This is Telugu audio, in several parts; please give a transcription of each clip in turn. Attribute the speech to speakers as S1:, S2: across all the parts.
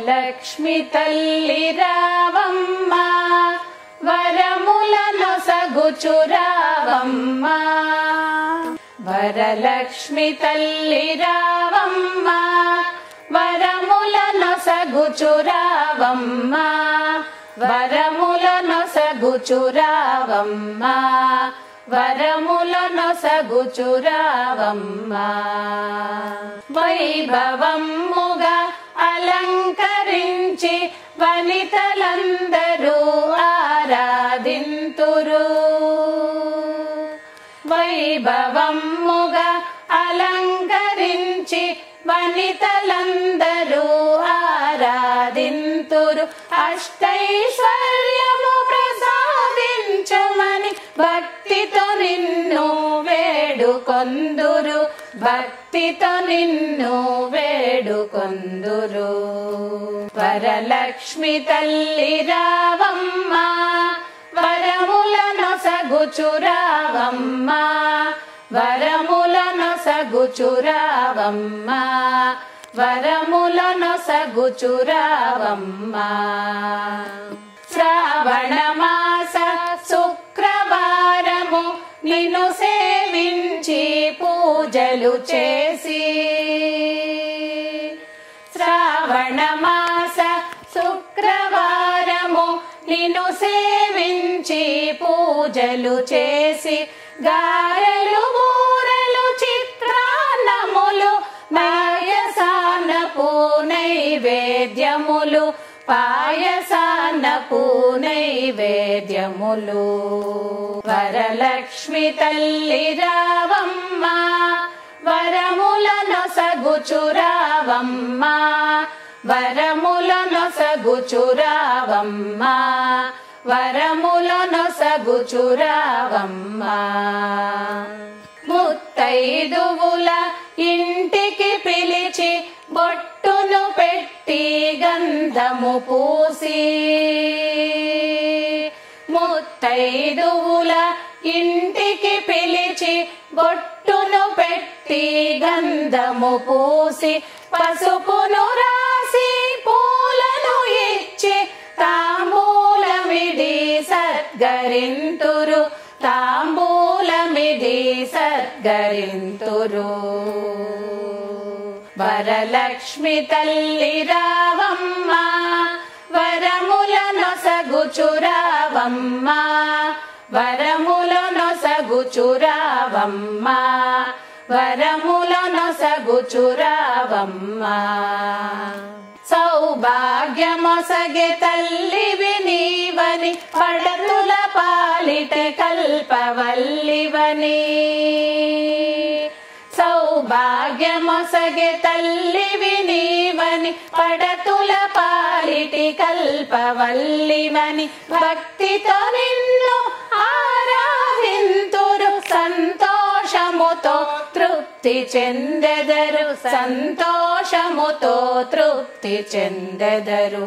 S1: వరలక్ష్మి తల్లి రావమ్మ వరములను సగుచురావమ్మ వరలక్ష్మి తల్లి రావమ్మ వరములను సగుచురావమ్మ వరములను సగుచురావమ్మ వరములను సగుచురావమ్మ వైభవముగా అలంకరించి వనితలందరూ ఆరాధింతురు వైభవముగా అలంకరించి వనితలందరూ ఆరాధింతురు అష్టైశ్వర్యము ప్రసాదించుమని భక్తితో నిన్ను వేడుకొందురు భక్తితో నిన్ను వేడుకొందురు వరలక్ష్మి తల్లి రావమ్మ వరములను సగుచురావమ్మ వరములను సగుచురావమ్మ వరములను సగుచురావమ్మ శ్రావణ మాస శుక్రవారము నిన్ను సేవించి పూజలు చేసి శ్రావణ మాస శుక్రవారము నిన్ను సేవించి పూజలు చేసి గారెలు బూరెలు చిత్రాన్నములు పాయసానపు నైవేద్యములు పాయసానపు నైవేద్యములు వరలక్ష్మి తల్లి రావమ్మ వరములను సగుచురావమ్మ వరములను సగుచురావమ్మ వరములను సగుచురావమ్మ ముత్తైదువుల ఇంటికి పిలిచి బొట్టును పెట్టి గంధము పూసి ముత్తైదువుల ఇంటికి పిలిచి బొట్టును పెట్టి గంధము పూసి పసుపును రాసి పూలను ఇచ్చి తాంబూలమిడి సద్గరింతురు తాంబూలమిడి సద్గరింతురు వరలక్ష్మి తల్లి రావమ్మ వరములను సగుచురావమ్మ వరములను సగుచురావమ్మ వరములను సగుచురావమ్మ సౌభాగ్యమొసగే తల్లివి నీవని పడతుల పాలిట కల్పవల్లివని సౌభాగ్యమొసగే తల్లివి నీవని పడతుల పాలిటి కల్పవల్లివని భక్తితో నిన్ను ఆరాధింతురు సంతోషముతో తృప్తి చెందెదరు సంతోషముతో తృప్తి చెందెదరు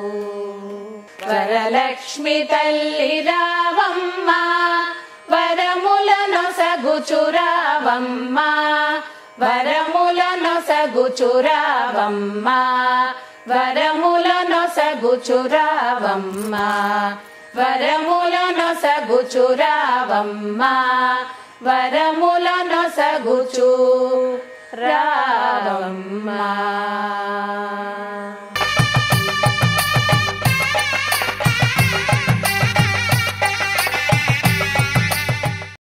S1: వరలక్ష్మి తల్లి రావమ్మ వరములను సగుచురావమ్మ వరములను సగుచురావమ్మ వరములను సగుచురావమ్మ వరములను సగుచురావమ్మ వరములను సగుచు రావమ్మ